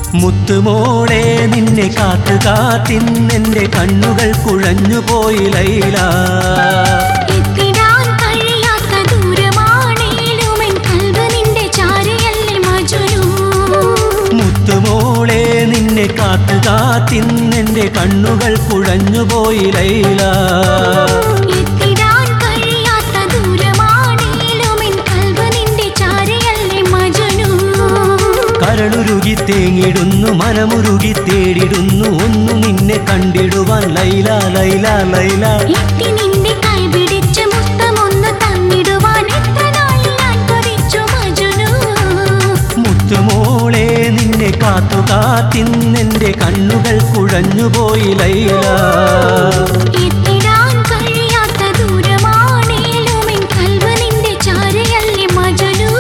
മുത്തുമോളെ നിന്നെ കാത്തു കാത്തിന്നെന്റെ കണ്ണുകൾ കുഴഞ്ഞുപോയി ലൈല എത്തിടാൻ കഴിയാത്ത ദൂരമാണേലുമെൻ കൽബ് നിന്റെ ചാരയല്ലേ മജുനൂ മുത്തുമോളെ നിന്നെ കാത്തു കാത്തിന്നെന്റെ കണ്ണുകൾ കുഴഞ്ഞുപോയി ലൈല എത്തിടാൻ കഴിയാത്ത ദൂരമാണേലുമെൻ കൽബ് നിന്റെ ചാരയല്ലേ മജുനൂ കരളുരുകി തേങ്ങിടുന്നു മനമുരുകി തേടിടുന്നു ഒന്നു നിന്നെ കണ്ടിടുവാൻ ലൈല ലൈല ലൈല എത്തി നിന്റെ കൈ പിടിച്ച് മുത്തമൊന്ന് തന്നിടുവാൻ എത്ര നാളിൽ ഞാൻ കൊതിച്ചു മജുനൂ മുത്തുമോളെ നിന്നെ കാത്തു കാത്തിന്നെന്റെ കണ്ണുകൾ കുഴഞ്ഞുപോയി ലൈല എത്തിടാൻ കഴിയാത്ത ദൂരമാണേലുമെൻ കൽബ് നിന്റെ ചാരയല്ലേ മജുനൂ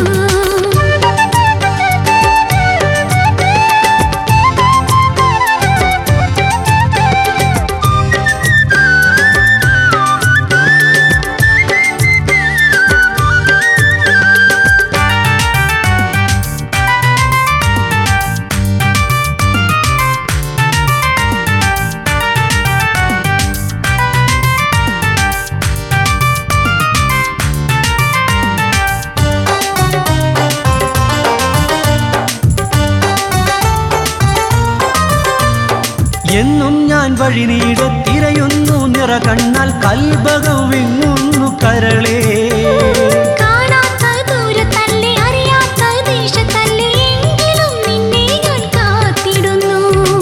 എന്നും ഞാൻ വഴി നീടെ തിരയുന്നു നിറ കണ്ണാൽ കൽബകം വിങ്ങുന്നു കരളേ കാണാത്ത ദൂരത്തല്ലേ അറിയാത്ത ദേശത്തല്ലേ എങ്കിലും നിന്നെ ഞാൻ കാത്തിടുന്നു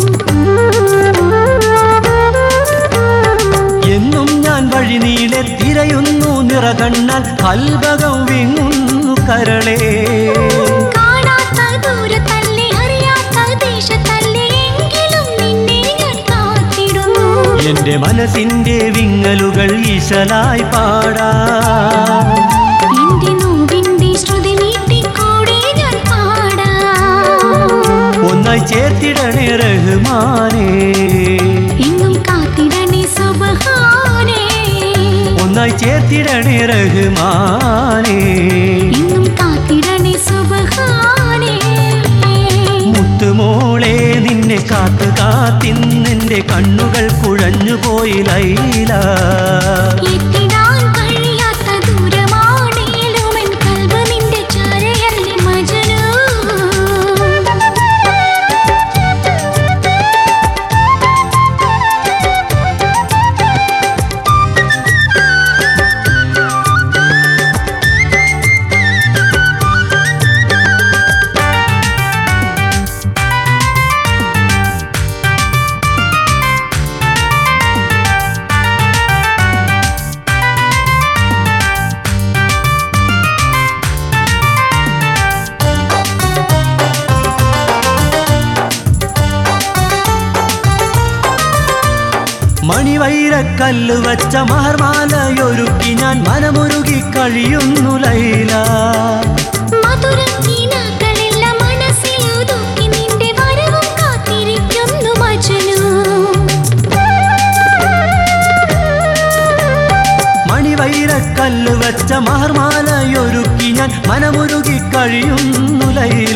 എന്നും ഞാൻ വഴി നീളെ തിരയുന്നു നിറ കണ്ണാൽ കൽബകം വിങ്ങുന്നു കരളേ കാണാത്ത ദൂരത്തല്ലേ അറിയാത്ത ദേശത്തല്ലേ എങ്കിലും നിന്നെ ഞാൻ കാത്തിടുന്നു എന്റെ മനസ്സിന്റെ വിങ്ങലുകൾ ഈശലായി പാടാ എന്റെ നോവിന്റെ ശ്രുതി നീട്ടിക്കൂടെ ഞാൻ പാടാം ഒന്നായി ചേർത്തിടണേ റഹ്മാനേ എന്നും കാത്തിടണേ സുബ്ഹാനേ ഒന്നായി ചേർത്തിടണേ റഹ്മാനേ എന്നും കാത്തിടണേ സുബ്ഹാനേ മുത്തുമോളെ നിന്നെ കാത്തു കാത്തിന്നെന്റെ കണ്ണുകൾ കുഴഞ്ഞുപോയി ലൈല എത്തിടാൻ കഴിയാത്ത ദൂരമാണേലുമെൻ കൽബ് നിന്റെ ചാരയല്ലേ മജനൂ മണിവൈരക്കല്ല് വച്ച മഹർമാലയൊരുക്കി ഞാൻ മനമുരുകി കഴിയുന്നു ലൈല മധുരക്കിനാക്കളെല്ലാം മനസ്സിലൊതുക്കി നിന്റെ വരവും കാത്തിരിക്കുന്നു മജനൂ മണിവൈരക്കല്ല് വച്ച മഹർമാലയൊരുക്കി ഞാൻ മനമുരുകി കഴിയുന്നു ലൈല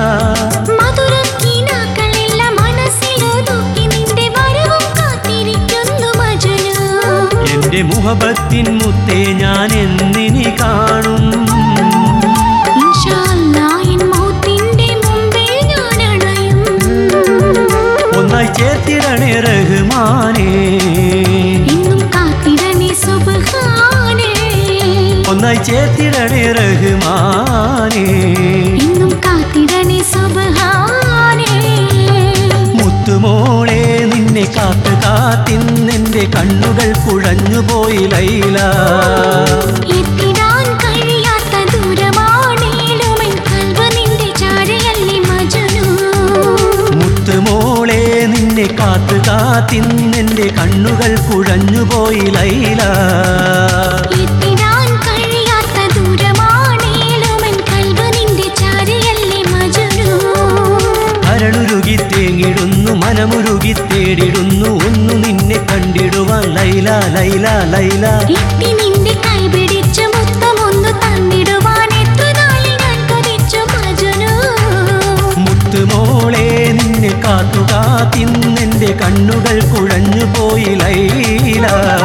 മധുരക്കിനാക്കളെല്ലാം മനസ്സിലൊതുക്കി നിന്റെ വരവും കാത്തിരിക്കുന്നു മജനൂ എന്റെ മുഹബത്തിൻ മുത്തേ ഞാൻ എന്നിനി കാണും ഇൻഷാ അല്ലാഹ് എൻ മൗത്തിന്റെ മുമ്പിൽ ഞാൻ അണയും ഒന്നായി ചേർത്തിടണേ റഹ്മാനേ ഇന്നും കാത്തിടണേ സുബ്ഹാനേ ഒന്നായി ചേർത്തിടണേ റഹ്മാനേ ഇന്നും കാത്തിടണേ സുബ്ഹാനേ മുത്തുമോളെ നിന്നെ കാത്തു കാത്തിന്നെന്റെ കണ്ണുകൾ കുഴഞ്ഞുപോയി ലൈല എത്തിടാൻ കഴിയാത്ത ദൂരമാണേലുമെൻ കൽബ് നിന്റെ ചാരയല്ലേ മജനൂ മുത്തുമോളെ നിന്നെ കാത്തു കാത്തിന്നെന്റെ കണ്ണുകൾ കുഴഞ്ഞുപോയി ലൈല എത്തിടാൻ കഴിയാത്ത ദൂരമാണേലുമെൻ കൽബ് നിന്റെ ചാരയല്ലേ മജനൂ കരളുരുകി തേങ്ങിടുന്നു മനമുരുകി തേടിടുന്നു ഒന്നു നിന്നെ കണ്ടിടുവാൻ ലൈല ലൈല ലൈല എത്തി നിന്റെ കൈ പിടിച്ച് മുത്തമൊന്ന് തന്നിടുവാൻ എത്ര നാളിൽ ഞാൻ കൊതിച്ചു മജനൂ മുത്തുമോളെ ഇന്നെന്റെ കണ്ണുകൾ കുഴഞ്ഞു പോയി ലൈല